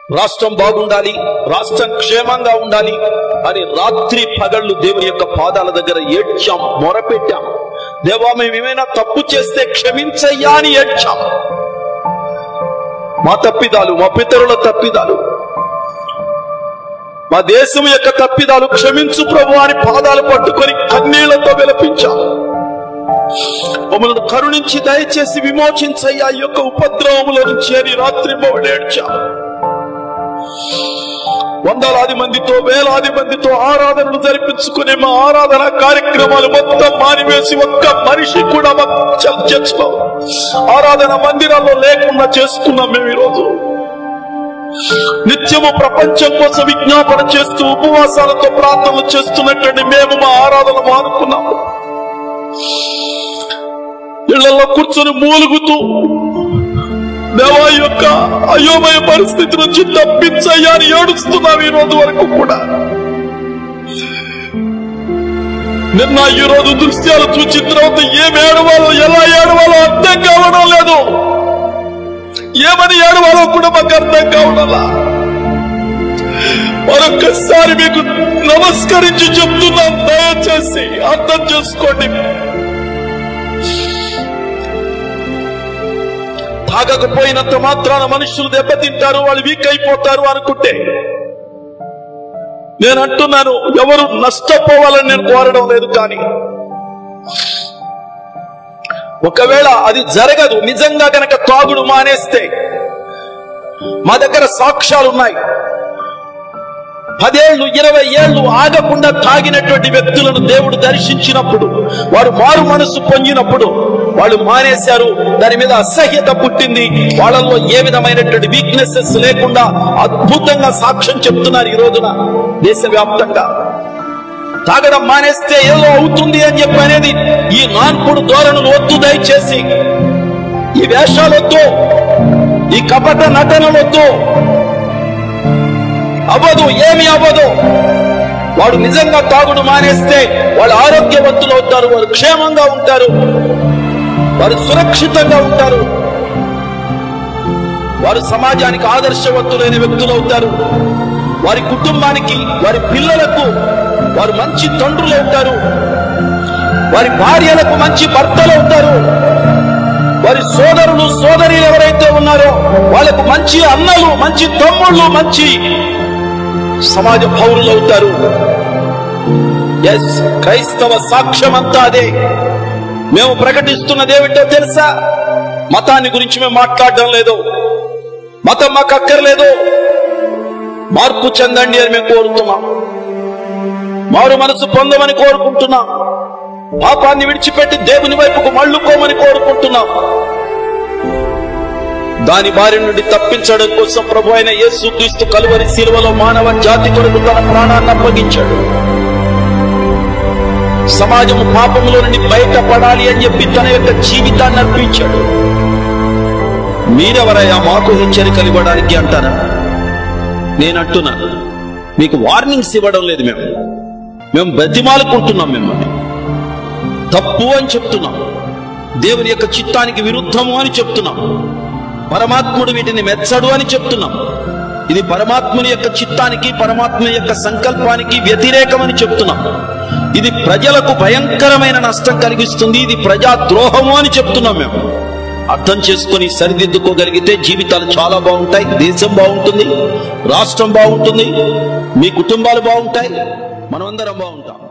రాష్ట్రం బాగుండాలి రాష్ట్రం క్షేమంగా ఉండాలి అని రాత్రి పగళ్ళు దేవుని యొక్క పాదాల దగ్గర ఏడ్చాం మొరపెట్టాం దేవా మేము ఏమైనా తప్పు చేస్తే క్షమించయ్యా అని ఏడ్చాం మా తప్పిదాలు మా పితరుల తప్పిదాలు మా దేశం యొక్క తప్పిదాలు క్షమించు ప్రభు అని పాదాలు పట్టుకొని కన్నీళ్లతో విలపించాం మమ్మల్ని కరుణించి దయచేసి విమోచించయ్యా ఈ యొక్క ఉపద్రవముల నుంచి అని రాత్రి ఏడ్చాం వందలాది మందితో వేలాది మందితో ఆరాధనలు జరిపించుకునే మా ఆరాధన కార్యక్రమాలు మొత్తం మానివేసి ఒక్క మనిషి కూడా మా చ- చర్చిలో ఆరాధన మందిరాల్లో లేకుండా చేసుకున్నాం మేము ఈరోజు నిత్యము ప్రపంచం కోసం విజ్ఞాపన చేస్తూ ఉపవాసాలతో ప్రార్థనలు చేస్తున్నటువంటి మేము మా ఆరాధన మానుకున్నాము ఇళ్లలో కూర్చొని మూలుగుతూ దేవా యొక్క అయోమయ పరిస్థితి నుంచి తప్పించయ్యా అని ఏడుస్తున్నాం ఈ రోజు వరకు కూడా నిన్న ఈ రోజు దృశ్యాలు చూసిన తర్వాత ఏం ఏడవాలో ఎలా ఏడవాలో అర్థం కావడం లేదు ఏమని ఏడవాలో కూడా మాకు అర్థం కావడంలా మరొక్కసారి మీకు నమస్కరించి చెప్తున్నాం దయచేసి అర్థం చేసుకోండి తాగకపోయినంత మాత్రాన మనుషులు దెబ్బతింటారు వాళ్ళు వీక్ అయిపోతారు అనుకుంటే నేను అంటున్నాను ఎవరు నష్టపోవాలని నేను కోరడం లేదు కానీ ఒకవేళ అది జరగదు నిజంగా గనక తాగుడు మానేస్తే మా దగ్గర సాక్ష్యాలు ఉన్నాయి పదేళ్లు ఇరవై ఏళ్లు ఆగకుండా తాగినటువంటి వ్యక్తులను దేవుడు దర్శించినప్పుడు వారు మారు మనసు పొందినప్పుడు వాళ్ళు మానేశారు దాని మీద అసహ్యత పుట్టింది వాళ్ళలో ఏ విధమైనటువంటి వీక్నెసెస్ లేకుండా అద్భుతంగా సాక్ష్యం చెప్తున్నారు ఈ రోజున దేశవ్యాప్తంగా తాగడం మానేస్తే ఏదో అవుతుంది అని చెప్పి అనేది ఈ నాన్పుడు ధోరణులు వద్దు దయచేసి ఈ వేషాలొద్దు ఈ కపట నటనలొద్దు అవ్వదు ఏమి అవ్వదు వాడు నిజంగా తాగుడు మానేస్తే వాళ్ళు ఆరోగ్యవంతులు అవుతారు వారు క్షేమంగా ఉంటారు వారు సురక్షితంగా ఉంటారు వారు సమాజానికి ఆదర్శవంతులైన వ్యక్తులు అవుతారు వారి కుటుంబానికి వారి పిల్లలకు వారు మంచి తండ్రులు అవుతారు వారి భార్యలకు మంచి భర్తలు అవుతారు వారి సోదరులు సోదరీలు ఎవరైతే ఉన్నారో వాళ్ళకు మంచి అన్నలు మంచి తమ్ముళ్ళు మంచి సమాజ పౌరులు అవుతారు ఎస్ క్రైస్తవ సాక్ష్యం అంతా అదే మేము ప్రకటిస్తున్నది ఏమిటో తెలుసా మతాన్ని గురించి మేము మాట్లాడడం లేదు మతం మాకు అక్కర్లేదు మార్పు చెందండి అని మేము కోరుతున్నాం మారు మనసు పొందమని కోరుకుంటున్నాం పాపాన్ని విడిచిపెట్టి దేవుని వైపుకు మళ్ళుకోమని కోరుకుంటున్నాం దాని బారి నుండి తప్పించడం కోసం ప్రభు అయిన యేసు క్రీస్తు కలువరి శిలువలో మానవ జాతి కొరకు తన ప్రాణాన్ని అప్పగించాడు సమాజము పాపములో నుండి బయటపడాలి అని చెప్పి తన యొక్క జీవితాన్ని అర్పించాడు మీరెవరయ్యా మాకు హెచ్చరికలు ఇవ్వడానికి అంటారా నేను అంటున్నాను మీకు వార్నింగ్స్ ఇవ్వడం లేదు మేము మేము బతిమాలుకుంటున్నాం మిమ్మల్ని తప్పు అని చెప్తున్నాం దేవుని యొక్క చిత్తానికి విరుద్ధము అని చెప్తున్నాం పరమాత్ముడు వీటిని మెచ్చడు అని చెప్తున్నాం ఇది పరమాత్ముని యొక్క చిత్తానికి పరమాత్మ యొక్క సంకల్పానికి వ్యతిరేకమని చెప్తున్నాం ఇది ప్రజలకు భయంకరమైన నష్టం కలిగిస్తుంది ఇది ప్రజా ద్రోహము అని చెప్తున్నాం మేము అర్థం చేసుకొని సరిదిద్దుకోగలిగితే జీవితాలు చాలా బాగుంటాయి దేశం బాగుంటుంది రాష్ట్రం బాగుంటుంది మీ కుటుంబాలు బాగుంటాయి మనమందరం బాగుంటాం